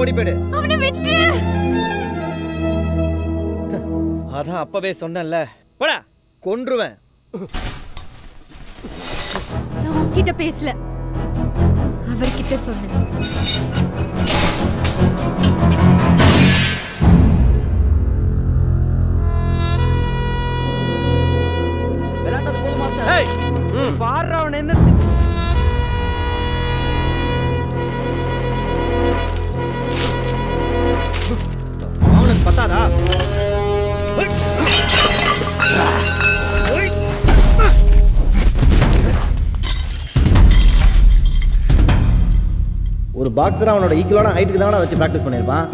ஓடி போயிடு அவனை விட்டு அதான் அப்பவே சொன்னேன்ல போடா கொன்றுவேன் நான் உன்கிட்ட பேசல அவர்கிட்ட சொன்னேன் ஏய் பாடுற அவன் என்ன அவனுக்கு பத்தாதா ஒரு பாக்ஸர் அவனோட ஈக்குவலான ஹைட்டுக்கு தானே வச்சு ப்ராக்டிஸ் பண்ணியிருப்பான்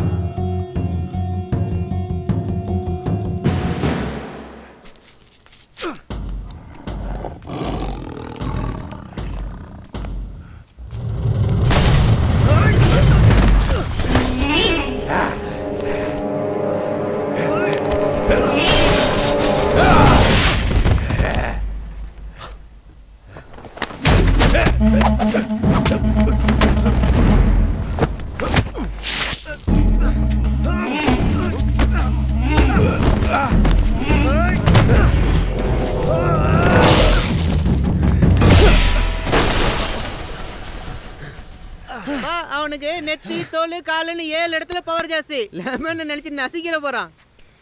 அப்பா, அவனுக்கு நெத்தி தோல் காலுன்னு ஏழு இடத்துல பவர் ஜாஸ்தி லெமன் நினைச்சு நசிக்கிற போறான்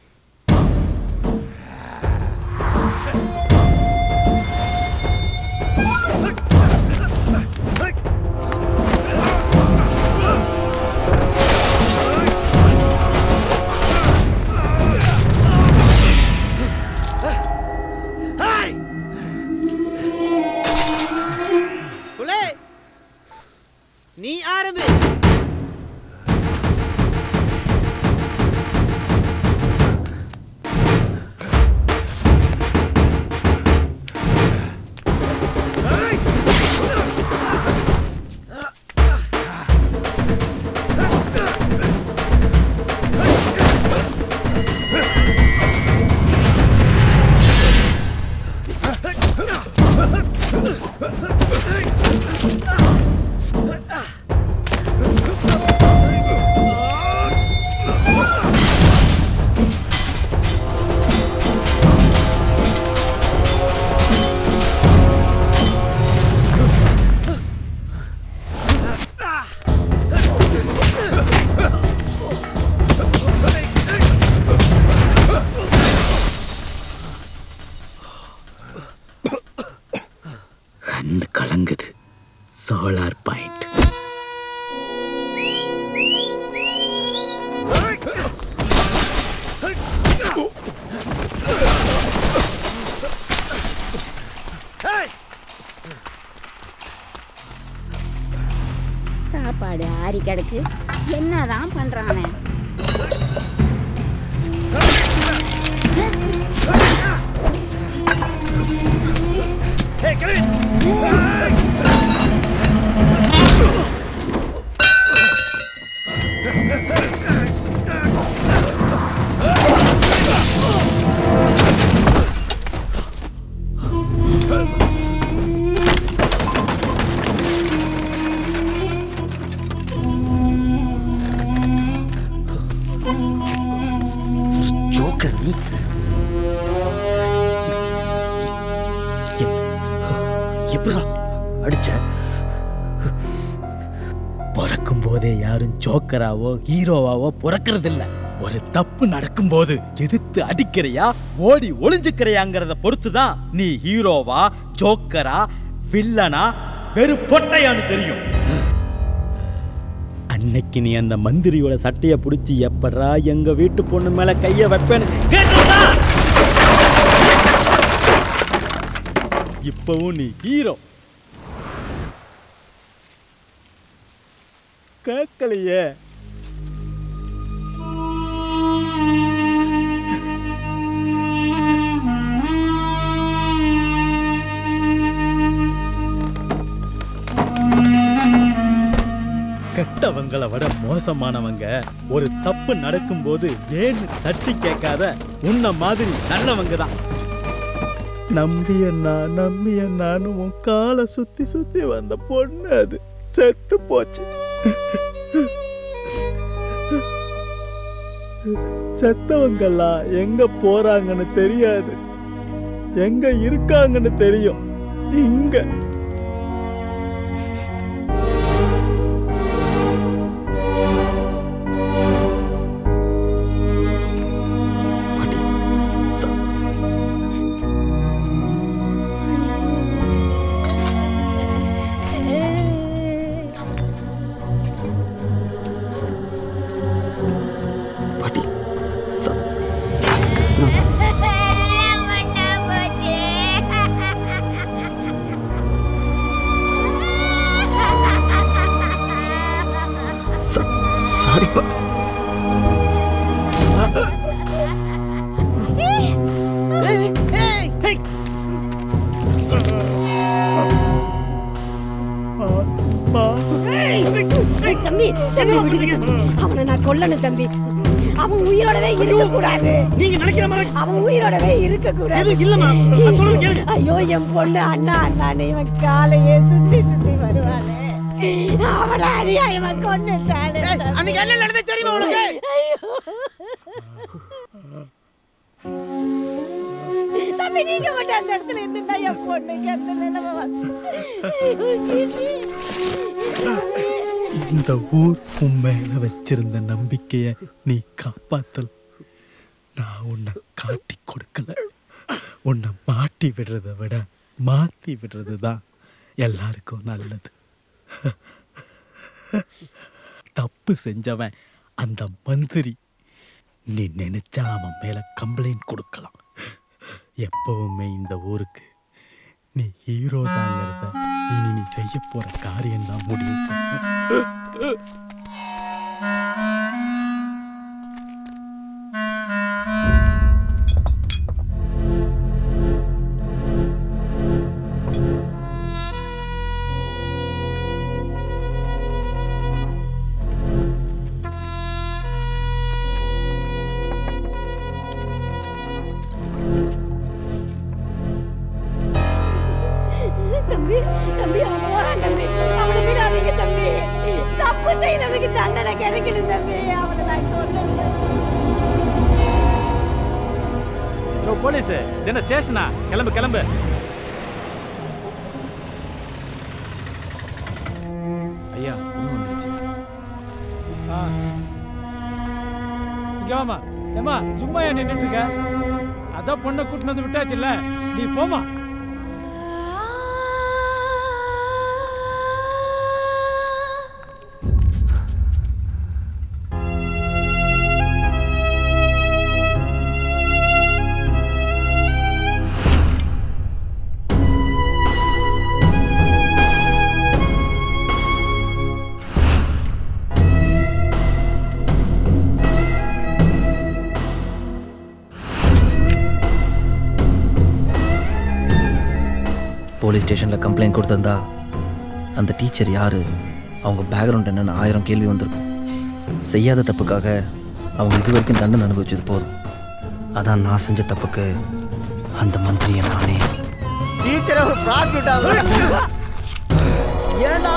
புலே, நீ ஆரம்பி கண் கலங்குது சோலார் பாயிண்ட் சாப்பாடு ஆறி கிடக்கு என்னதான் பண்றான் அவன் ஜோக்கர் நீ எப்படா அடிச்ச பிறக்கும் போதே யாரும் ஜோக்கராவோ ஹீரோவாவோ பிறக்கிறது இல்ல ஒரு தப்பு நடக்கும்போது எதிர்த்து அடிக்கிறையா ஓடி ஒளிஞ்சுக்கிறையாங்கிறத பொறுத்து தான் நீ ஹீரோவா ஜோக்கரா வில்லனா வெறும் பொட்டையான்னு தெரியும் அன்னைக்கு நீ அந்த மந்திரியோட சட்டைய பிடிச்சி எப்படா எங்க வீட்டு பொண்ணு மேல கைய வைப்பேன்னு கேட்டா இப்பவும் நீ ஹீரோ கேட்கலையே கெட்டவங்களை விட மோசமானவங்க ஒரு தப்பு நடக்கும்போது ஏன்னு தட்டி கேட்காத உன்ன மாதிரி நல்லவங்க தான் நம்பி அண்ணா நம்பி அண்ணான்னு உன் காலை சுத்தி சுத்தி வந்த பொண்ணு அது செத்து போச்சு செத்தவங்கெல்லாம் எங்க போறாங்கன்னு தெரியாது எங்க இருக்காங்கன்னு தெரியும் இங்க பாட்டி ச- பாட்டி ச- ச- சாரிப்பா தம்பி தம்பி விடுங்க தம்பி. அவனை நான் கொல்லணும் தம்பி அவன் உயிரோடவே இருக்க கூடாது நீங்க நினைக்கிற மாதிரி அவன் உயிரோடவே இருக்க கூடாது எதுவும் இல்லம்மா. நான் சொல்றது கேளுங்க. ஐயோ என் பொண்ணு அண்ணா அண்ணான்னு இவன் காலையே சுத்தி சுத்தி வருவானே அவனை அநியாயமா கொண்டுட்டானே அன்னைக்கு என்ன நடந்தது தெரியுமா உனக்கு ஐயோ தம்பி நீங்க மட்டும் அந்த இடத்துல இருந்துட்டா என் பொண்ணுக்கு அந்த நிலைமை வந்து இந்த ஊர் உன் மேல வச்சிருந்த நம்பிக்கைய நீ காப்பாத்தல் நான் உன்னை காட்டி கொடுக்கல உன்னை மாட்டி விடுறதை விட மாத்தி விடுறது தான் எல்லாருக்கும் நல்லது தப்பு செஞ்சவன் அந்த மந்திரி நீ நினைச்சா அவன் மேல கம்ப்ளைண்ட் கொடுக்கலாம் எப்பவுமே இந்த ஊருக்கு நீ ஹீரோ தாங்கிறத இனி நீ செய்ய போற காரியம் தான் முடிவு பண்ணும். தம்பி தம்பி அவன் போறான் தம்பி அவனை விடாதீங்க தம்பி தப்பு செய்தவனுக்கு தண்டனை கிடைக்கணும் தம்பி அவனை நான் கொல்லணும் யோ போலீஸ் இது என்ன ஸ்டேஷனா கிளம்பு கிளம்பு ஐயா பொண்ணு வந்துருச்சு ஆ இங்க வாமா ஏமா சும்மா ஏன் நின்றுட்டு இருக்க அதான் பொண்ணை கூட்டினு வந்து விட்டாச்சுல்ல நீ போமா போலீஸ் ஸ்டேஷனில் கம்ப்ளைண்ட் கொடுத்திருந்தா அந்த டீச்சர் யார் அவங்க பேக்ரவுண்ட் என்னன்னு ஆயிரம் கேள்வி வந்திருக்கும் செய்யாத தப்புக்காக அவங்க இது வரைக்கும் தண்டனை அனுபவிச்சது போதும் அதான் நான் செஞ்ச தப்புக்கு அந்த மந்திரியை நானே டீச்சர் ஒரு ப்ராஸ்டியூட் ஏண்டா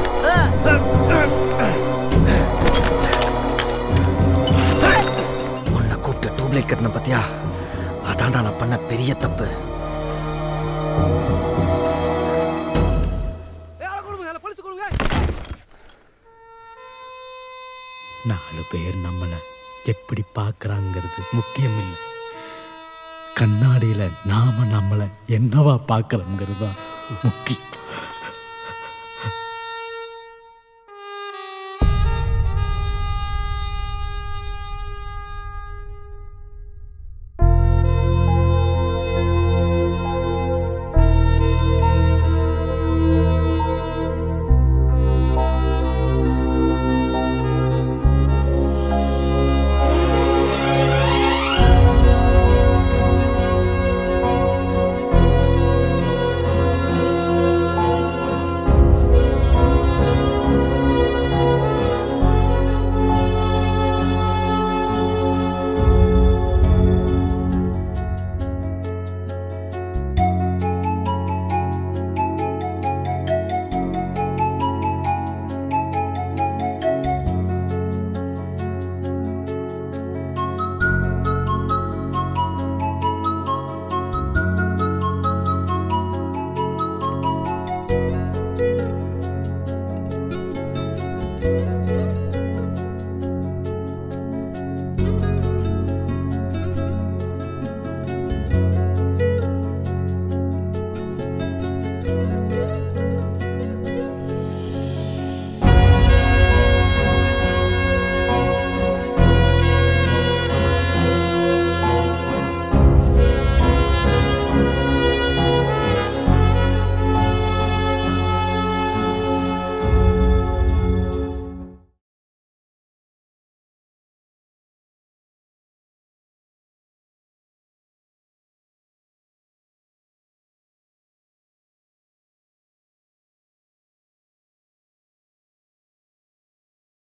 உன்னை கூப்பிட்டு டியூப்லைட் கட்டின பார்த்தியா அதான்டா நான் பண்ண பெரிய தப்பு நாலு பேர் நம்மளை எப்படி பார்க்கறாங்கிறது முக்கியம் இல்லை கண்ணாடியில் நாம நம்மளை என்னவா பார்க்கறோங்கிறது தான் முக்கியம்